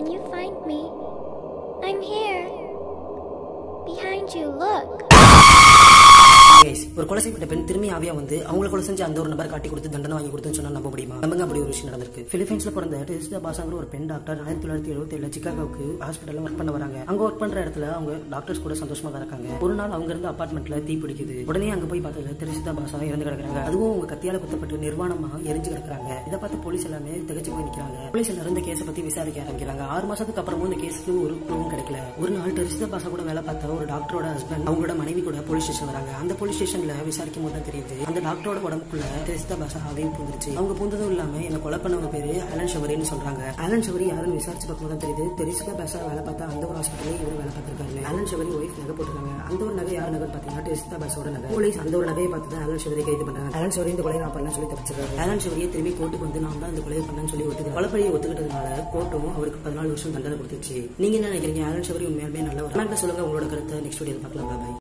Can you find me? I'm here. Behind you, look. Guys, ஒரு கொலை செய்யப்பட்ட பெண் திரும்பி ஆவியா வந்து அவங்களை கொலை செஞ்சு அந்த ஒரு நபர் காட்டி கொடுத்து தண்டனை வாங்கி கொடுத்துன்னு சொன்னா நம்ப முடியுமா நம்பங்க அப்படி ஒரு விஷயம் நடந்திருக்கு பிலிப்பைன்ஸ்ல பிறந்த டெஸ்டா பாசாங்கிற ஒரு பெண் டாக்டர் ஆயிரத்தி தொள்ளாயிரத்தி எழுபத்தி ஏழு சிக்காகோவுக்கு ஹாஸ்பிட்டல்ல ஒர்க் பண்ண வராங்க அங்க ஒர்க் பண்ற இடத்துல அவங்க டாக்டர்ஸ் கூட சந்தோஷமா தான் இருக்காங்க ஒரு நாள் அவங்க இருந்த அபார்ட்மெண்ட்ல தீ பிடிக்குது உடனே அங்க போய் பார்த்ததுல தெரிசிதா பாசா இறந்து கிடக்குறாங்க அதுவும் அவங்க கத்தியால குத்தப்பட்டு நிர்வாணமா எரிஞ்சு கிடக்குறாங்க இதை பார்த்து போலீஸ் எல்லாமே திகச்சு போய் நிக்கிறாங்க போலீஸ் எல்லாரும் இந்த கேஸை பத்தி விசாரிக்க ஆரம்பிக்கிறாங்க ஆறு மாசத்துக்கு அப்புறமும் இந்த கேஸுக்கு ஒரு க்ளூவும் கிடைக்கல ஒரு நாள் டெரிசிதா பாசா கூட வேலை பார்த்த ஒரு டாக்டரோட ஹஸ்பண்ட் அவங்களோட மனைவி கூட போலீஸ் ஸ்டேஷன் வராங்க அந்த போலீஸ் ஸ்டேஷன்ல விசாரிக்கும் போது தான் தெரியுது அந்த டாக்டரோட உடம்புக்குள்ள டெரிசிதா பாசா அவையும் பூந்துருச்சு அவங்க பூந்ததும் இல்லாம என்ன கொலை பண்ணவங்க பேரு அலன் ஷவரின்னு சொல்றாங்க அலன் ஷவரி யாருன்னு விசாரிச்சு பார்க்கும்போது தான் தெரியுது டெரிசிதா பாசா வேலை பார்த்தா அந்த ஒரு ஹாஸ்பிட்டலே இவர் வேலை பார்த்திருக்காரு அலன் ஷவரி ஒய்ஃப் நகை போட்டிருக்காங்க அந்த ஒரு நகை யார் நகை பாத்தீங்கன்னா டெரிசிதா பாசாவோட நகை போலீஸ் அந்த ஒரு நகையை பார்த்து தான் அலன் ஷவரி கைது பண்றாங்க அலன் ஷவரி இந்த கொலையை நான் பண்ண சொல்லி தப்பிச்சிருக்காரு அலன் ஷவரியை திரும்பி கோர்ட்டுக்கு வந்து நான் தான் இந்த கொலையை பண்ணேன்னு சொல்லி ஒத்துக்கிறேன் கொலைப்பழியை ஒத்துக்கிட்டதுனால கோர்ட்டும் அவருக்கு பதினாலு வருஷம் தண்டனை கொடுத்துச்சு நீங்க என்ன நினைக்கிறீங்க அலன் ஷவரி உண்மையாலுமே நல்ல ஒரு சொல்லுங்க உங்களோட கருத்தை நெக்ஸ்ட் வீடியோ பார்க்கலாம் பாய்